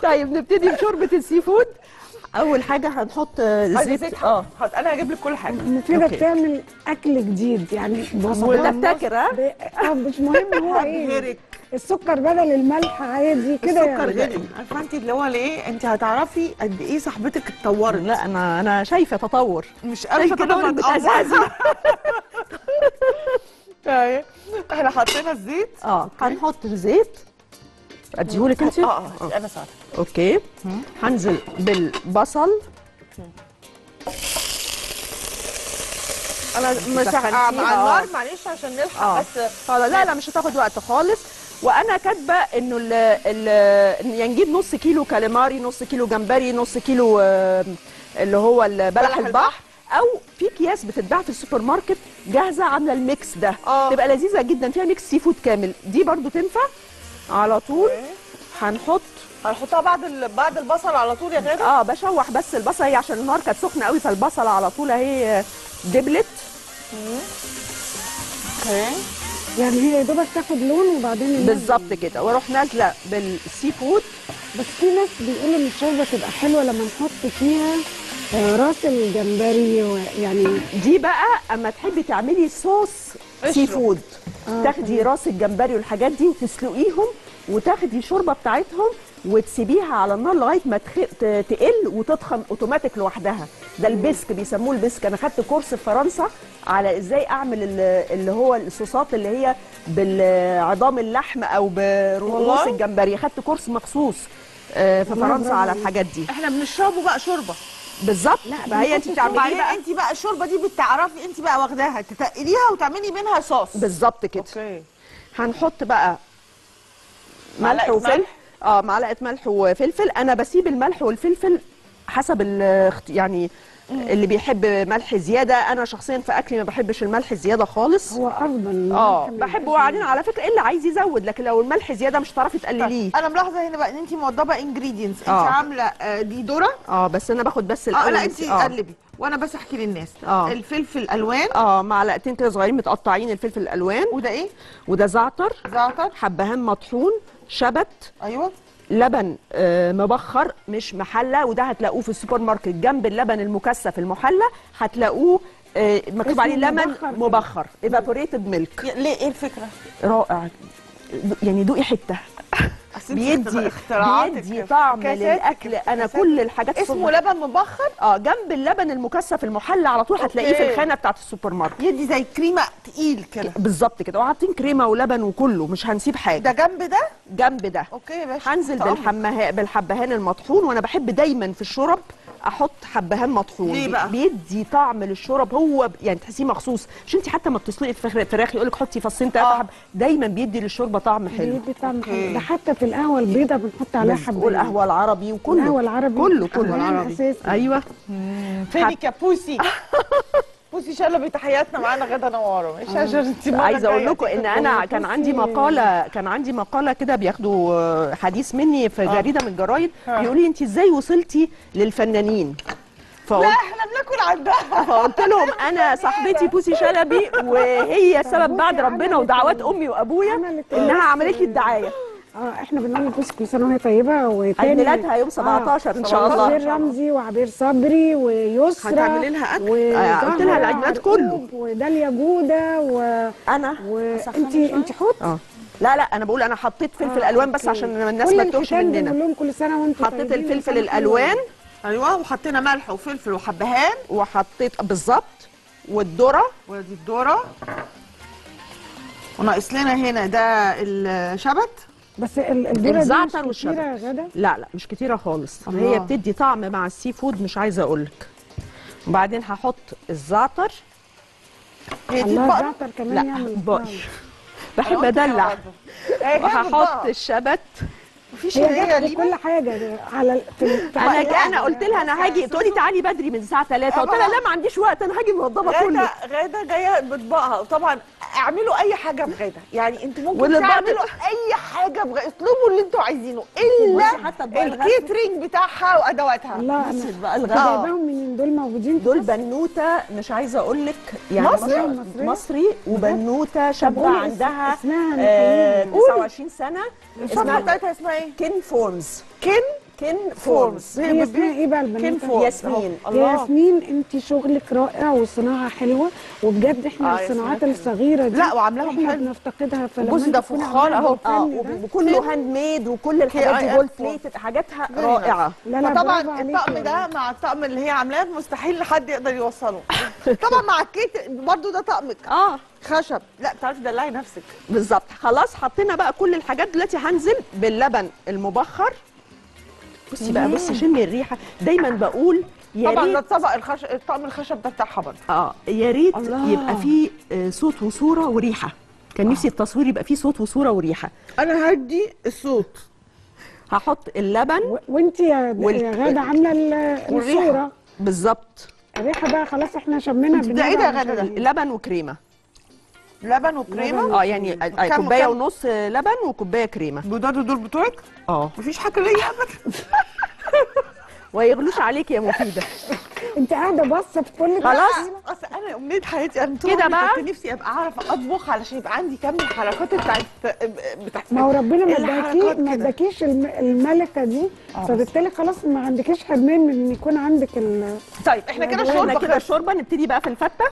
طيب نبتدي بشوربه السي فود اول حاجه هنحط آه، عايزة زيت زيت اه حاضر انا هجيب لك كل حاجه مفيدة أوكي. بتعمل اكل جديد يعني بسيطة ونبتكر ها ب- اه مش مهم هو ايه غيرك السكر بدل الملح عادي كده السكر يعني. غلي عارفه انت اللي هو ليه انت هتعرفي قد ايه صاحبتك اتطورت لا انا انا شايفه تطور مش قوي شايفه كده تطور بتقزقزي بتأزازي اهي احنا حطينا الزيت اه هنحط زيت اديهولك انت اه اه انا ساعتك اوكي هنزل بالبصل انا مش دخلتيها. مع النار معلش عشان نلحق اه بس خلاص لا لا مش هتاخد وقت خالص وانا كاتبه انه ال ال يا نجيب نص كيلو كاليماري نص كيلو جمبري نص كيلو آه، اللي هو ال- بلح بلح البحر او في اكياس بتتباع في السوبر ماركت جاهزه عامله الميكس ده آه. تبقى لذيذه جدا فيها ميكس سي فود كامل دي برضو تنفع على طول هنحط هنحطها بعد ال... بعد البصل على طول يا غاده اه بشوح بس البصل هي عشان النار كانت سخنه قوي فالبصل على طول اهي دبلت اوكي يعني هي يا دوبك تاخد لون وبعدين النار- بالظبط كده واروح نازله بالسي فود بس في ناس بيقولوا ان الشوربه تبقى حلوه لما نحط فيها آه، راس الجمبري و- يعني دي بقى اما تحبي تعملي صوص سي قشره. فود آه، تاخدي راس الجمبري والحاجات دي وتسلقيهم وتاخدي الشوربه بتاعتهم وتسيبيها على النار لغايه ما تخ... ت- تقل وتضخم اوتوماتيك لوحدها ده البسك بيسموه البسك انا خدت كورس في فرنسا على ازاي اعمل ال- اللي هو الصوصات اللي هي بعظام اللحم او برؤوس والله؟ الجمبري خدت كورس مخصوص آه، في والله فرنسا برافو على عليك. الحاجات دي احنا بنشربه بقى شوربه بالظبط لا، فهي انت بنحط بتعمليه وبعدين بقى انت بقى الشوربه دي بتعرفي انت بقى واخداها تتقليها وتعملي منها صوص بالظبط كده اوكي هنحط بقى ملح معلقة وفلفل ملح؟ اه معلقه ملح وفلفل انا بسيب الملح والفلفل حسب الاخت- يعني اللي بيحب ملح زياده انا شخصيا في اكلي ما بحبش الملح زياده خالص هو افضل اه ممكن ما بحبه يبقاش وبعدين على فكره اللي عايز يزود لكن لو الملح زياده مش هتعرفي تقلليه انا ملاحظه هنا بقى ان انت موضبه انجريدينتس انت آه. عامله آه، دي ذره اه بس انا باخد بس اه الاول لا انت آه. قلبي وانا بس احكي للناس آه. الفلفل الالوان اه معلقتين كده صغيرين متقطعين الفلفل الالوان وده ايه وده زعتر زعتر حبهان مطحون شبت ايوه لبن آه، مبخر مش محلى وده هتلاقوه في السوبر ماركت جنب اللبن المكثف المحلى هتلاقوه آه، مكتوب اسمه عليه لبن مبخر. مبخر evaporated ميلك يا- ليه ايه الفكره رائع يعني دوقي حته أصل انت بيدي اختراعاتك بيدي طعم كاساتك- للاكل انا كاساتك. كل الحاجات اسمه الصبح- لبن مبخر اه جنب اللبن المكثف المحلى على طول هتلاقيه في أوكي. الخانه بتاعت السوبر ماركت يدي زي كريمه تقيل كده بالظبط كده وحاطين كريمه ولبن وكله مش هنسيب حاجه ده جنب ده جنب ده اوكي يا باشا هنزل تأمر. بالحمها بالحبهان المطحون وانا بحب دايما في الشرب احط حبهان مطحون ليه بي- بقى؟ بيدي طعم للشرب هو ب- يعني تحسيه مخصوص مش انت حتى ما بتسلقي الفراخ الفراخ يقول لك حطي فصين ثلاثه آه. حب دايما بيدي للشوربه طعم حلو بيدي طعم أوكي. حلو ده حتى في القهوه البيضاء بنحط عليها حبه والقهوه العربي وكله القهوه العربي كله كله أحياناً العربي. اساسي ايوه فينك يا بوسي بوسي شلبي تحياتنا معانا غدا نواره مش عشان انت مرة عايزه اقول جاية لكم ان تيجي انا تقولي كان بصي- عندي مقاله كان عندي مقاله كده بياخدوا آه، حديث مني في جريده من الجرايد بيقولوا لي انت ازاي وصلتي للفنانين لا فقلت احنا بناكل عندها فقلت لهم انا صاحبتي بوسي شلبي وهي السبب بعد بصي، ربنا أنا ودعوات اللي- امي وابويا أنا اللي انها كنت- عملت لي الدعايه اه احنا بنقول لبوسي كل سنه وهي طيبه وتاني عيد ميلادها يوم 17 ان شاء الله عبير رمزي وعبير صبري ويسرا هتعملي لها أكل؟ آه، قلت لها العيد ميلاد كله. يعقوب وداليا جوده و انا وانت انت حط اه لا لا انا بقول انا حطيت فلفل الوان بس أوكي. عشان الناس كل ما تتوهش الختان بنقول مننا لهم كل سنه وانتم حطيت طيبين الفلفل وسنة الالوان ايوه وحطينا ملح وفلفل وحبهان وحطيت بالظبط والذره ودي الذره وناقص لنا هنا ده الشبت بس ال- الذره دي الزعتر مش كتيره والشبت. يا غدا لا لا مش كتيره خالص الله. هي بتدي طعم مع السي فود مش عايزه اقول لك وبعدين هحط الزعتر هي دي الله البقرة الزعتر كمان لا يعمل باقي طعم. بحب أنا قلت كده ادلع برضه. هي جنب وهحط البقرة. الشبت مفيش هي هديه جت لينا بكل حاجه على ال- في ال- في انا الأكل. انا قلت لها انا هاجي تقولي تعالي بدري من الساعه 3 قلت لها لا ما عنديش وقت انا هاجي موضبه كله غاده غاده جايه بطبقها وطبعا اعملوا اي حاجه بغاده يعني انتوا ممكن والأطباق تعملوا اي حاجه بغاده اطلبوا اللي انتوا عايزينه الا بصي حتى أطباق الغسل. الكيترينج بتاعها وادواتها الله بصي انا بقى أنا الغدا جايباهم من دول موجودين في دول مصر. بنوته مش عايزه اقول لك يعني مصري؟ ما شاء- مصرية؟ مصري وبنوته شابه قولي اس- عندها اسمها آه نحييها. 29 سنه الصفحه اسمها بتاعتها اسمها ايه؟ كين فورمز كن كين فورمز فورمز هي اسمها ايه بقى كين البنوته فورمز ياسمين. أهو. يا الله ياسمين انت شغلك رائع والصناعه حلوه وبجد احنا آه، الصناعات ياسمين الصغيره دي لا، وعاملاهم احنا حلو. بنفتقدها فلما بصي انت ده تكوني فخار عاملاها أهو. اه بالفن ده، وب- وكله هاند ميد وكل الحاجات دي KIF جولد بليتد حاجاتها رائعه لا لا فطبعا برافو عليكي الطقم والله. ده مع الطقم اللي هي عاملاه مستحيل حد يقدر يوصله طبعا مع الكيك برضو ده طقمك اه خشب لا بتعرفي تدلعي نفسك بالظبط خلاص حطينا بقى كل الحاجات دلوقتي هنزل باللبن المبخر بصي بقى بصي شمي الريحه دايما بقول يا طبعا ده ريت الطبق الخشب الطقم الخشب ده بتاعها برضه اه يا ريت الله. يبقى فيه آه، صوت وصوره وريحه كان نفسي التصوير يبقى فيه صوت وصوره وريحه انا هدي الصوت هحط اللبن و- وانت يا وال- يا غاده عامله ال- والريحة. الصوره بالظبط الريحه بقى خلاص احنا شمينا ده ايه ده يا غادة ده؟ لبن وكريمه لبن وكريمه اه يعني آه، كم- كوبايه كم؟ ونص آه، لبن وكوبايه كريمه دول دول بتوعك اه مفيش حاجه ليا ابدا ويغلوش عليك يا مفيده انت قاعده باصه في كل خلاص. اصل انا امنيه حياتي انا طول كده عمري بقى؟ كنت نفسي ابقى اعرف اطبخ علشان يبقى عندي كم الحركات بتاعت بتاعت ما هو ربنا ما الحركات اداكي ما كده. اداكيش الم- الملكه دي آه. فبالتالي خلاص ما عندكيش حرمان من ان يكون عندك ال طيب احنا كده احنا الشوربه كده الشوربه نبتدي بقى في الفته